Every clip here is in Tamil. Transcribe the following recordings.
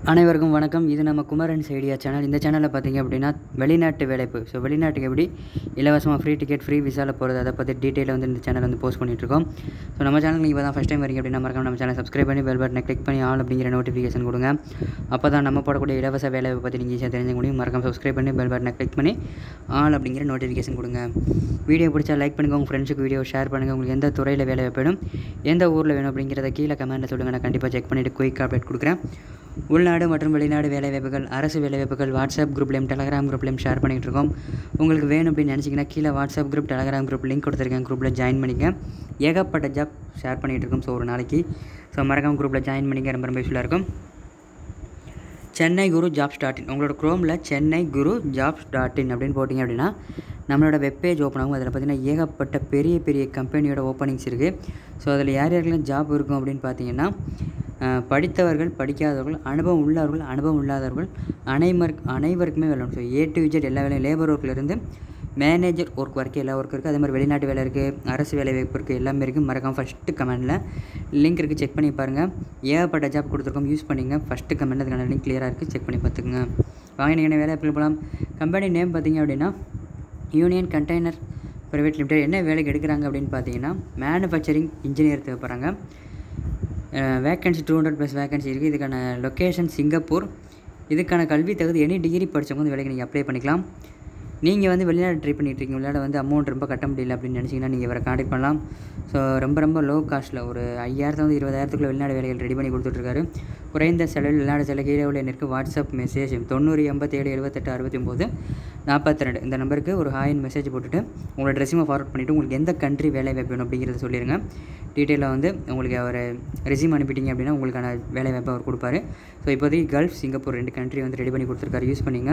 அனைவருக்கும் வணக்கம் இது நம்ம குமரன்ஸ் ஐடியா சேனல் இந்த சேனலில் பார்த்தீங்க அப்படின்னா வெளிநாட்டு வேலைப்பு ஸோ வெளிநாட்டுக்கு எப்படி இலவசமாக ஃப்ரீ டிக்கெட் ஃப்ரீ விசாவில் போகிறது அதை பற்றி டீட்டெயிலாக வந்து இந்த சேனல் வந்து போஸ்ட் பண்ணிட்டுருக்கோம் ஸோ நம்ம சேனல் நீங்கள் இப்போ தான் ஃபஸ்ட் டைம் வரீங்க அப்படின்னா மறக்காம நம்ம சேனல் சப்ஸ்கிரைப் பண்ணி பெல் பட்டனை கிளிக் பண்ணி ஆல் அப்படிங்கிற நோட்டிஃபிகேஷன் கொடுங்க அப்போ தான் நம்ம போடக்கூடிய இலவச வேலையை பற்றி நீங்கள் ஈஸியாக தெரிஞ்சுக்க முடியும் மறக்காம சப்ஸ்கிரைப் பண்ணி பெல் பட்டனை கிளிக் பண்ணி ஆல் அப்படிங்கிற நோட்டிஃபிகேஷன் கொடுங்க வீடியோ பிடிச்சா லைக் பண்ணுங்கள் உங்கள் ஃப்ரெண்ட்ஸுக்கு வீடியோ ஷேர் பண்ணுங்கள் உங்களுக்கு எந்த துறையில் வேலை வேணும் எந்த ஊரில் வேணும் அப்படிங்கிறத கீழே கமெண்ட்டில் சொல்லுங்கள் நான் கண்டிப்பாக செக் பண்ணிவிட்டு குயிக் அப்டேட் கொடுக்குறேன் உள்நாடு மற்றும் வெளிநாடு வேலைவாய்ப்புகள் அரசு வேலைவாய்ப்புகள் வாட்ஸ்அப் குரூப்லேயும் டெலகிராம் குரூப்லேயும் ஷேர் பண்ணிகிட்டு இருக்கோம் உங்களுக்கு வேணும் அப்படின்னு நினச்சிங்கன்னா கீழே WhatsApp group Telegram group link கொடுத்துருக்கேன் குரூப்பில் ஜாயின் பண்ணிக்க ஏகப்பட்ட ஜாப் ஷேர் பண்ணிகிட்டு இருக்கோம் ஸோ ஒரு நாளைக்கு ஸோ மறக்காம குரூப்பில் ஜாயின் பண்ணிக்க ரொம்ப ரொம்ப யூஸ்ஃபுல்லாக இருக்கும் Chennai Guru jobs dot in உங்களோட க்ரோமில் Chennai Guru jobs dot in அப்படின்னு போட்டிங்க அப்படின்னா நம்மளோட வெப்பேஜ் ஓப்பன் ஆகும் அதில் பார்த்தீங்கன்னா ஏகப்பட்ட பெரிய பெரிய கம்பெனியோட ஓப்பனிங்ஸ் இருக்குது ஸோ அதில் யார் யாருக்கெல்லாம் ஜாப் இருக்கும் அப்படின்னு பார்த்தீங்கன்னா அஹ், படித்தவர்கள் படிக்காதவர்கள் அனுபவம் உள்ளவர்கள் அனுபவம் இல்லாதவர்கள் அனைவர் அனைவருக்குமே வேலை ஸோ ஏ டு விஜெட் எல்லா வேலையும் லேபர் ஒர்க்லேருந்து மேனேஜர் ஒர்க் வரைக்கும் எல்லா ஒர்க் இருக்குது அதே மாதிரி வெளிநாட்டு வேலை இருக்குது அரசு வேலை வாய்ப்பு இருக்குது எல்லாமே இருக்குது மறக்காம ஃபஸ்ட்டு கமெண்டில் லிங்க் இருக்குது செக் பண்ணி பாருங்கள் ஏகப்பட்ட ஜாப் கொடுத்துருக்கோம் யூஸ் பண்ணிங்க ஃபஸ்ட்டு கமெண்ட் அதுக்கான லிங்க் கிளியராக இருக்குது செக் பண்ணி பார்த்துக்குங்க வாங்க நீங்கள் வேலை எப்படி போகலாம் கம்பெனி நேம் பார்த்தீங்க அப்படின்னா யூனியன் கண்டெய்னர் ப்ரைவேட் லிமிடெட் என்ன வேலைக்கு எடுக்கிறாங்க அப்படின்னு பார்த்தீங்கன்னா மேனுஃபேக்சரிங் இன்ஜினியர் தேவைப்படுறாங்க vacancy two hundred plus vacancy இருக்குது இதுக்கான லொக்கேஷன் சிங்கப்பூர் இதுக்கான கல்வி தகுதி எனி டிகிரி படித்தவங்க வந்து வேலைக்கு நீங்கள் அப்ளை பண்ணிக்கலாம் நீங்கள் வந்து வெளிநாடு ட்ரை பண்ணிட்டு இருக்கீங்க வெளிநாடு வந்து அமௌண்ட் ரொம்ப கட்ட முடியல அப்படின்னு நினச்சிங்கன்னா நீங்கள் இவரை காண்டாக்ட் பண்ணலாம் ஸோ ரொம்ப ரொம்ப லோ காஸ்ட்டில் ஒரு ஐயாயிரத்து வந்து இருபதாயிரத்துக்குள்ள வெளிநாடு வேலைகள் ரெடி பண்ணி கொடுத்துட்ருக்காரு குறைந்த செலவில் வெளிநாடு செலவு கீழே உள்ள எனக்கு வாட்ஸ்அப் மெசேஜ் தொண்ணூறு எண்பத்தேழு எழுபத்தெட்டு அறுபத்தி ஒம்பது நாற்பத்தி ரெண்டு இந்த நம்பருக்கு ஒரு ஹாயின் மெசேஜ் போட்டுட்டு உங்களோட ரெஸ்யூமை ஃபார்வர்ட் பண்ணிவிட்டு உங்களுக்கு எந்த கண்ட்ரி வேலை வாய்ப்பு வேணும் அப்படிங்கிறத சொல்லிடுங்க டீட்டெயிலாக வந்து உங்களுக்கு அவர் ரெஸ்யூம் அனுப்பிட்டீங்க அப்படின்னா உங்களுக்கான வேலை வாய்ப்பை அவர் கொடுப்பாரு ஸோ இப்போதைக்கு கல்ஃப் சிங்கப்பூர் ரெண்டு கண்ட்ரி வந்து ரெடி பண்ணி கொடுத்துருக்காரு யூஸ் பண்ணிங்க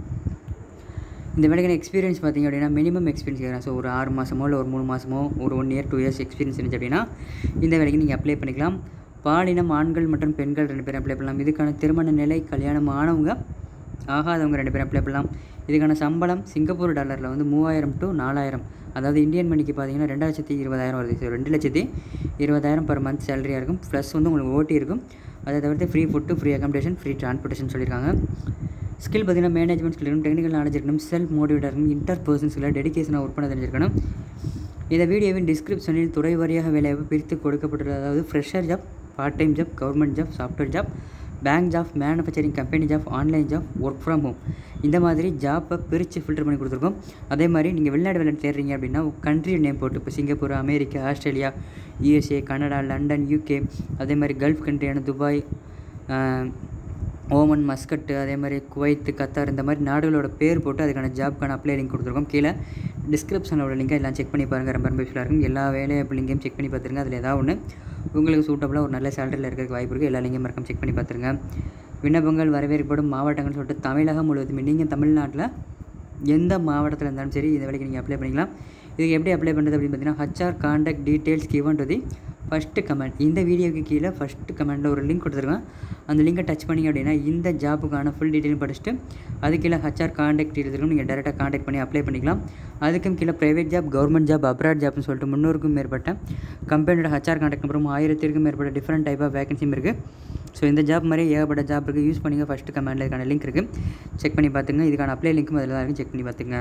இந்த வேலைக்கான எக்ஸ்பீரியன்ஸ் பார்த்திங்க அப்படின்னா மினிமம் எக்ஸ்பீரியன்ஸ் கேட்குறேன் ஸோ ஒரு ஆறு மாதமோ இல்லை ஒரு மூணு மாதமோ ஒரு one year two years experience இருந்துச்சு அப்படின்னா இந்த வேலைக்கு நீங்கள் அப்ளை பண்ணிக்கலாம் பாலினம் ஆண்கள் மற்றும் பெண்கள் ரெண்டு பேரும் அப்ளை பண்ணலாம் இதுக்கான திருமண நிலை கல்யாணம் ஆனவங்க ஆகாதவங்க ரெண்டு பேரும் அப்ளை பண்ணலாம் இதுக்கான சம்பளம் சிங்கப்பூர் டாலரில் வந்து மூவாயிரம் டு நாலாயிரம் அதாவது இந்தியன் மணிக்கு பார்த்தீங்கன்னா ரெண்டு லட்சத்தி இருபதாயிரம் வருது ஸோ ரெண்டு லட்சத்தி இருபதாயிரம் பர் மந்த் சேலரியாக இருக்கும் ப்ளஸ் வந்து உங்களுக்கு ஓட்டி இருக்கும் அதை தவிர்த்து free food free accommodation free transportation சொல்லியிருக்காங்க ஸ்கில் பார்த்தீங்கன்னா மேனேஜ்மெண்ட் ஸ்கில் இருக்கணும் டெக்னிக்கல் நாலேஜ் இருக்கணும் செல்ஃப் மோட்டிவேட்டாக இருக்கணும் இன்டர் பர்சன் ஸ்கில் டெடிகேஷனாக ஒர்க் பண்ண தெரிஞ்சிருக்கணும் இந்த வீடியோவின் டிஸ்கிரிப்ஷனில் துறை வாரியாக வேலைவாய்ப்பு பிரித்து கொடுக்கப்பட்டுள்ளது அதாவது fresher job part time job government job software job bank job manufacturing company job online job work from home இந்த மாதிரி ஜாப்பை பிரித்து ஃபில்டர் பண்ணி கொடுத்துருக்கோம் அதே மாதிரி நீங்கள் வெளிநாடு வேலை தேடுறீங்க அப்படின்னா கண்ட்ரி நேம் போட்டு இப்போ Singapore America Australia USA Canada London UK அதே மாதிரி கல்ஃப் கண்ட்ரியான துபாய் ஆஹ், ஓமன் மஸ்கட்டு அதே மாதிரி குவைத்து கத்தார் இந்த மாதிரி நாடுகளோட பேர் போட்டு அதுக்கான ஜாப்க்கான அப்ளை லிங்க் கொடுத்துருக்கோம் கீழே டிஸ்கிரிப்ஷனோட லிங்கை எல்லாம் செக் பண்ணி பாருங்கள் ரொம்ப ரொம்ப யூஸ்ஃபுல்லாக இருக்கும் எல்லா வேலைவாய்ப்பு லிங்கையும் செக் பண்ணி பார்த்துருங்க அதில் ஏதாவது ஒன்று உங்களுக்கு சூட்டபுளாக ஒரு நல்ல சேலரியில் இருக்கிறதுக்கு வாய்ப்பு இருக்குது எல்லா லிங்கையும் மறக்காம செக் பண்ணி பார்த்துருங்க விண்ணப்பங்கள் வரவேற்கப்படும் மாவட்டங்கள்னு சொல்லிட்டு தமிழகம் முழுவதும் நீங்கள் தமிழ்நாட்டில் எந்த மாவட்டத்தில் இருந்தாலும் சரி இந்த வேலைக்கு நீங்கள் அப்ளை பண்ணிக்கலாம் இதுக்கு எப்படி அப்ளை பண்ணுறது அப்படின்னு பார்த்தீங்கன்னா HR contact details given to the first comment இந்த வீடியோக்கு கீழே ஃபஸ்ட்டு கமெண்ட்டில் ஒரு லிங்க் கொடுத்துருக்கேன் அந்த லிங்கை டச் பண்ணிங்க அப்படின்னா இந்த ஜாப்புக்கான ஃபுல் டீட்டெயில் படிச்சுட்டு அது கீழே ஹச்ஆர் காண்டாக்ட் டீட்டெயில்ஸ் இருக்கும் நீங்கள் டேரெக்டாக காண்டாக்ட் பண்ணி அப்ளை பண்ணிக்கலாம் அதுக்கும் கீழே private job government job abroad ஜாப்னு சொல்லிட்டு முந்நூறுக்கும் மேற்பட்ட கம்பெனியோட ஹச்ஆர் காண்டாக்ட் நம்பரும் ஆயிரத்திற்கும் மேற்பட்ட டிஃப்ரெண்ட் டைப் ஆஃப் வேகன்சியும் இருக்குது ஸோ இந்த ஜாப் மாதிரி ஏகப்பட்ட ஜாப் இருக்குது யூஸ் பண்ணிங்க ஃபஸ்ட்டு கமெண்டில் இதுக்கான லிங்க் இருக்குது செக் பண்ணி பார்த்துங்க இதுக்கான அப்ளை லிங்க்கும் அதில் தான் இருக்குது செக் பண்ணி பார்த்துங்க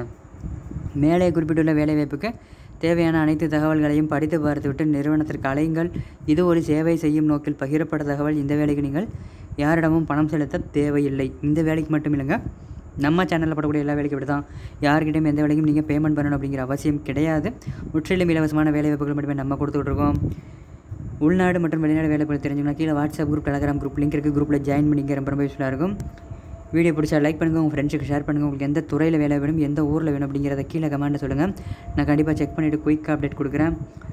மேலே குறிப்பிட்டுள்ள வேலைவாய்ப்புக்கு தேவையான அனைத்து தகவல்களையும் படித்து பார்த்துவிட்டு நிறுவனத்திற்கு அலையுங்கள் இது ஒரு சேவை செய்யும் நோக்கில் பகிரப்பட்ட தகவல் இந்த வேலைக்கு நீங்கள் யாரிடமும் பணம் செலுத்த தேவையில்லை இந்த வேலைக்கு மட்டும் இல்லைங்க நம்ம சேனலில் படக்கூடிய எல்லா வேலைக்கும் இப்படி தான் யார்கிட்டையும் எந்த வேலைக்கும் நீங்கள் பேமெண்ட் பண்ணணும் அப்படிங்கிற அவசியம் கிடையாது முற்றிலும் இலவசமான வேலைவாய்ப்புகள் மட்டுமே நம்ம கொடுத்துட்ருக்கோம் உள்நாடு மற்றும் வெளிநாடு வேலைகள் தெரிஞ்சுக்கணும் கீழே WhatsApp group Telegram group link இருக்குது குரூப்பில் ஜாயின் பண்ணிக்க ரொம்ப ரொம்ப யூஸ்ஃபுல்லாக இருக்கும் வீடியோ பிடிச்சா லைக் பண்ணுங்கள் உங்கள் ஃப்ரெண்ட்ஸுக்கு ஷேர் பண்ணுங்கள் உங்களுக்கு எந்த துறையில் வேலை வேணும் எந்த ஊரில் வேணும் அப்படிங்கிறத கீழே கமெண்ட்டில் சொல்லுங்கள் நான் கண்டிப்பாக செக் பண்ணிவிட்டு குயிக்காக அப்டேட் கொடுக்குறேன்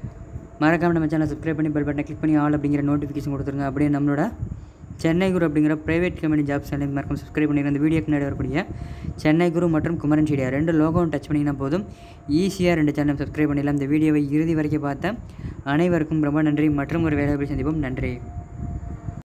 மறக்காம நம்ம சேனல் சப்ஸ்கிரைப் பண்ணி பெல் பட்டனை கிளிக் பண்ணி ஆல் அப்படிங்கிற நோட்டிஃபிகேஷன் கொடுத்துருங்க அப்படியே நம்மளோட சென்னை குரு அப்படிங்கிற ப்ரைவேட் கம்பெனி ஜாப்ஸ் சேனல் மறக்காம சப்ஸ்கிரைப் பண்ணிடுங்க அந்த வீடியோக்கு முன்னாடி வரக்கூடிய சென்னை குரு மற்றும் குமரன் சீடியா ரெண்டு லோகோவும் டச் பண்ணிங்கன்னா போதும் ஈஸியாக ரெண்டு சேனல் சப்ஸ்கிரைப் பண்ணிடலாம் இந்த வீடியோவை இறுதி வரைக்கும் பார்த்த அனைவருக்கும் ரொம்ப நன்றி மற்றும் ஒரு வேலை சந்திப்போம் நன்றி